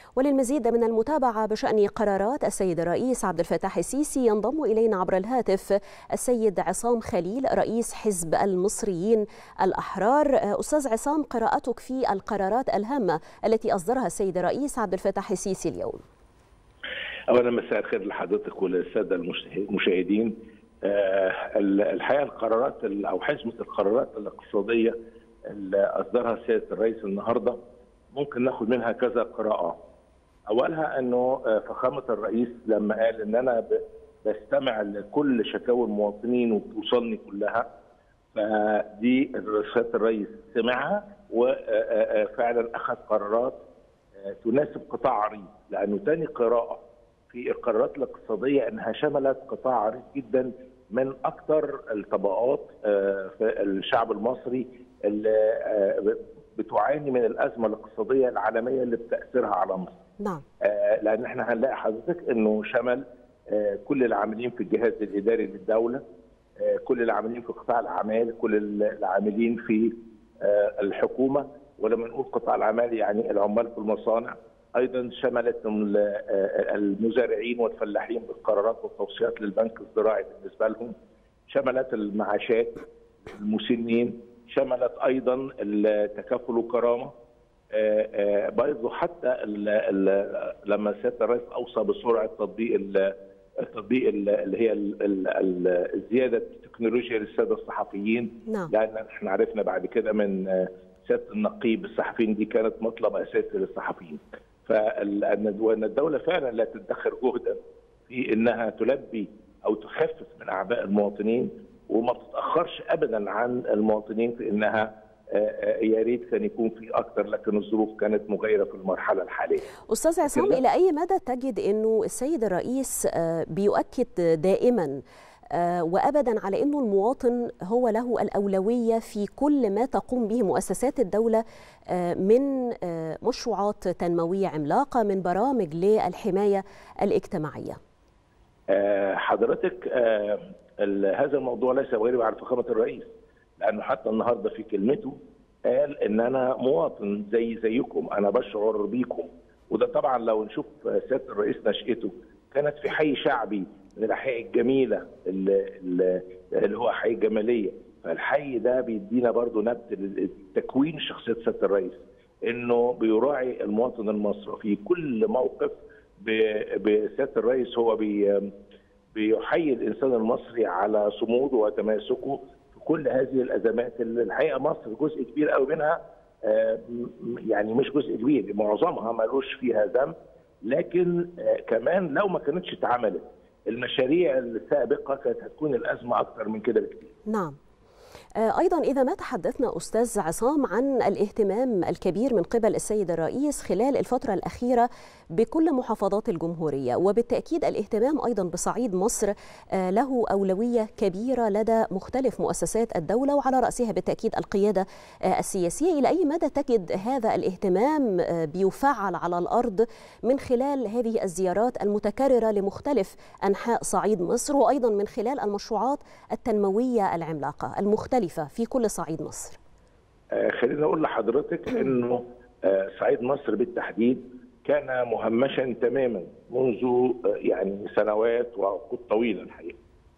وللمزيد من المتابعة بشأن قرارات السيد الرئيس عبد الفتاح السيسي ينضم إلينا عبر الهاتف السيد عصام خليل رئيس حزب المصريين الأحرار أستاذ عصام قراءتك في القرارات الهامة التي أصدرها السيد الرئيس عبد الفتاح السيسي اليوم اولا مساء الخير لحضرتك وللساده المشاهدين الحقيقه القرارات او حزمه القرارات الاقتصاديه اللي اصدرها سياده الرئيس النهارده ممكن ناخد منها كذا قراءه. اولها انه فخامه الرئيس لما قال ان انا بستمع لكل شكاوى المواطنين وبتوصلني كلها فدي سياده الرئيس سمعها وفعلا اخذ قرارات تناسب قطاع عريض لانه ثاني قراءه في القرارات الاقتصاديه انها شملت قطاع عريض جدا من اكثر الطبقات في الشعب المصري اللي بتعاني من الازمه الاقتصاديه العالميه اللي بتاثيرها على مصر. نعم. لان احنا هنلاقي حضرتك انه شمل كل العاملين في الجهاز الاداري للدوله كل العاملين في قطاع الاعمال كل العاملين في الحكومه ولما نقول قطاع الاعمال يعني العمال في المصانع ايضا شملت المزارعين والفلاحين بالقرارات والتوصيات للبنك الزراعي بالنسبه لهم شملت المعاشات المسنين شملت ايضا التكافل وكرامه برضه حتى ال ال لما سياده الرئيس اوصى بسرعه تطبيق التطبيق اللي هي الزياده التكنولوجيا للساده الصحفيين نعم. لان احنا عرفنا بعد كده من سياده النقيب الصحفيين دي كانت مطلب اساسي للصحفيين وان الدوله فعلا لا تدخر جهدا في انها تلبي او تخفف من اعباء المواطنين وما تتاخرش ابدا عن المواطنين في انها يا ريت كان يكون في اكثر لكن الظروف كانت مغايره في المرحله الحاليه. استاذ عصام الى اي مدى تجد انه السيد الرئيس بيؤكد دائما وابدا على انه المواطن هو له الاولويه في كل ما تقوم به مؤسسات الدوله من مشروعات تنمويه عملاقه من برامج للحمايه الاجتماعيه. حضرتك هذا الموضوع ليس غريب على فخامه الرئيس لانه حتى النهارده في كلمته قال ان انا مواطن زي زيكم انا بشعر بيكم وده طبعا لو نشوف سياده الرئيس نشأته كانت في حي شعبي من الاحياء الجميله اللي, اللي هو حي الجماليه فالحي ده بيدينا برضو نبت تكوين شخصيه سياده الرئيس انه بيراعي المواطن المصري في كل موقف بسياده الرئيس هو بي بيحيي الانسان المصري على صموده وتماسكه في كل هذه الازمات اللي الحقيقه مصر جزء كبير قوي منها يعني مش جزء كبير معظمها ملوش فيها ذنب لكن كمان لو ما كانتش اتعملت المشاريع السابقه كانت هتكون الازمه اكثر من كده بكثير. نعم. ايضا اذا ما تحدثنا استاذ عصام عن الاهتمام الكبير من قبل السيد الرئيس خلال الفتره الاخيره بكل محافظات الجمهوريه وبالتاكيد الاهتمام ايضا بصعيد مصر له اولويه كبيره لدى مختلف مؤسسات الدوله وعلى راسها بالتاكيد القياده السياسيه الى اي مدى تجد هذا الاهتمام بيفعل على الارض من خلال هذه الزيارات المتكرره لمختلف انحاء صعيد مصر وايضا من خلال المشروعات التنمويه العملاقه المختلفه في كل صعيد مصر آه خليني اقول لحضرتك انه آه صعيد مصر بالتحديد كان مهمشا تماما منذ آه يعني سنوات وعقود طويله الحقيقه.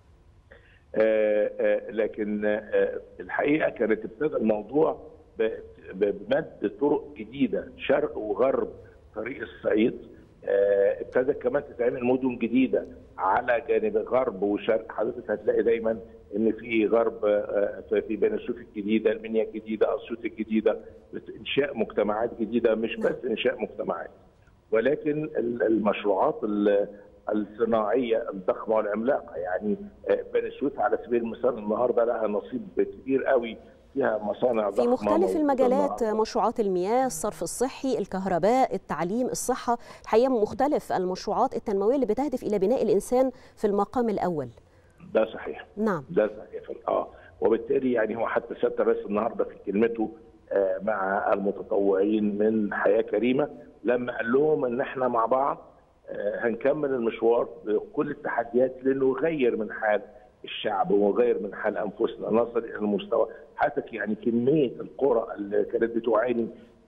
لكن الحقيقه كانت ابتدى الموضوع بمد طرق جديده شرق وغرب طريق الصعيد ابتدت كمان تتعمل مدن جديده على جانب الغرب وشرق حضرتك هتلاقي دايما ان في غرب في بني سويف الجديده المنيا الجديده اسيوط الجديده انشاء مجتمعات جديده مش بس انشاء مجتمعات ولكن المشروعات الصناعيه الضخمه والعملاقه يعني بني سويف على سبيل المثال النهارده لها نصيب كبير قوي فيها مصانع ضخمه في مختلف المجالات مشروعات المياه الصرف الصحي الكهرباء التعليم الصحه الحقيقه مختلف المشروعات التنمويه اللي بتهدف الى بناء الانسان في المقام الاول ده صحيح نعم ده صحيح اه وبالتالي يعني هو حتى سياده الرئيس النهارده في كلمته آه مع المتطوعين من حياه كريمه لما قال لهم ان احنا مع بعض آه هنكمل المشوار بكل التحديات لنغير من حال الشعب ونغير من حال انفسنا نصل الى المستوى حتى يعني كميه القرى اللي كانت بتعاني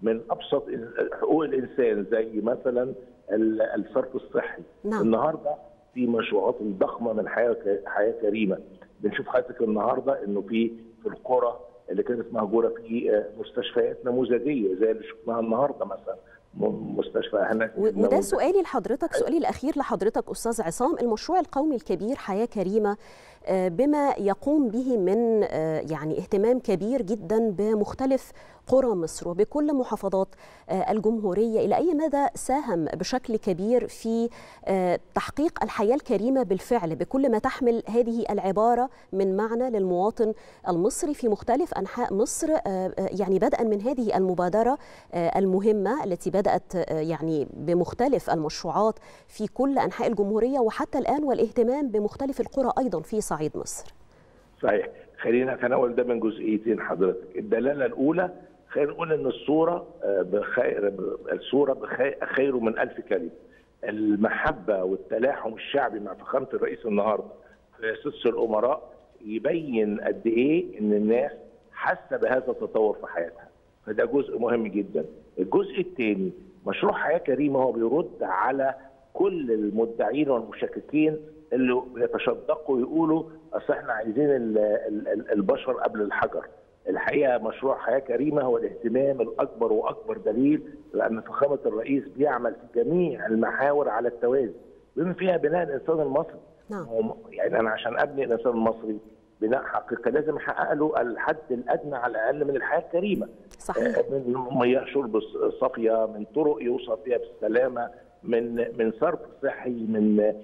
من ابسط حقوق الانسان زي مثلا الصرف الصحي نعم. النهارده في مشروعات ضخمه من حياه حياه كريمه بنشوف حضرتك النهارده انه في في القرى اللي كانت مهجوره في مستشفيات نموذجيه زي اللي شفناها النهارده مثلا مستشفى هنا وده سؤالي لحضرتك سؤالي الاخير لحضرتك استاذ عصام المشروع القومي الكبير حياه كريمه بما يقوم به من يعني اهتمام كبير جدا بمختلف قرى مصر وبكل محافظات الجمهوريه الى اي مدى ساهم بشكل كبير في تحقيق الحياه الكريمه بالفعل بكل ما تحمل هذه العباره من معنى للمواطن المصري في مختلف انحاء مصر يعني بدءا من هذه المبادره المهمه التي بدات يعني بمختلف المشروعات في كل انحاء الجمهوريه وحتى الان والاهتمام بمختلف القرى ايضا في صعيد مصر. صحيح خلينا اتناول ده من جزئيتين حضرتك الدلاله الاولى خلينا نقول ان الصوره بخير الصوره بخير خير من ألف كلمه المحبه والتلاحم الشعبي مع فخامه الرئيس النهارده في سدس الامراء يبين قد ايه ان الناس حاسه بهذا التطور في حياتها فده جزء مهم جدا الجزء الثاني مشروع حياه كريمه هو بيرد على كل المدعين والمشككين اللي بيتشدقوا ويقولوا اصل احنا عايزين البشر قبل الحجر. الحقيقه مشروع حياه كريمه هو الاهتمام الاكبر واكبر دليل لان فخامه الرئيس بيعمل في جميع المحاور على التوازي بما فيها بناء الانسان المصري. نعم. يعني انا عشان ابني الانسان المصري بناء حقيقي لازم احقق له الحد الادنى على الاقل من الحياه الكريمه. صحيح. من مياه شرب صافيه، من طرق يوصل فيها بالسلامه، من من صرف صحي، من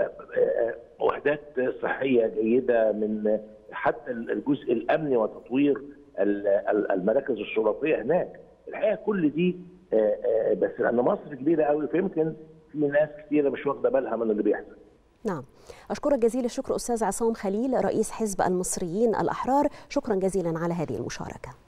وحدات صحيه جيده من حتى الجزء الامني وتطوير المراكز الشرطيه هناك الحقيقه كل دي بس لان مصر كبيره قوي فيمكن في ناس كثيره مش واخده بالها من اللي بيحصل نعم أشكرك جزيل الشكر أستاذ عصام خليل رئيس حزب المصريين الأحرار شكرا جزيلا على هذه المشاركة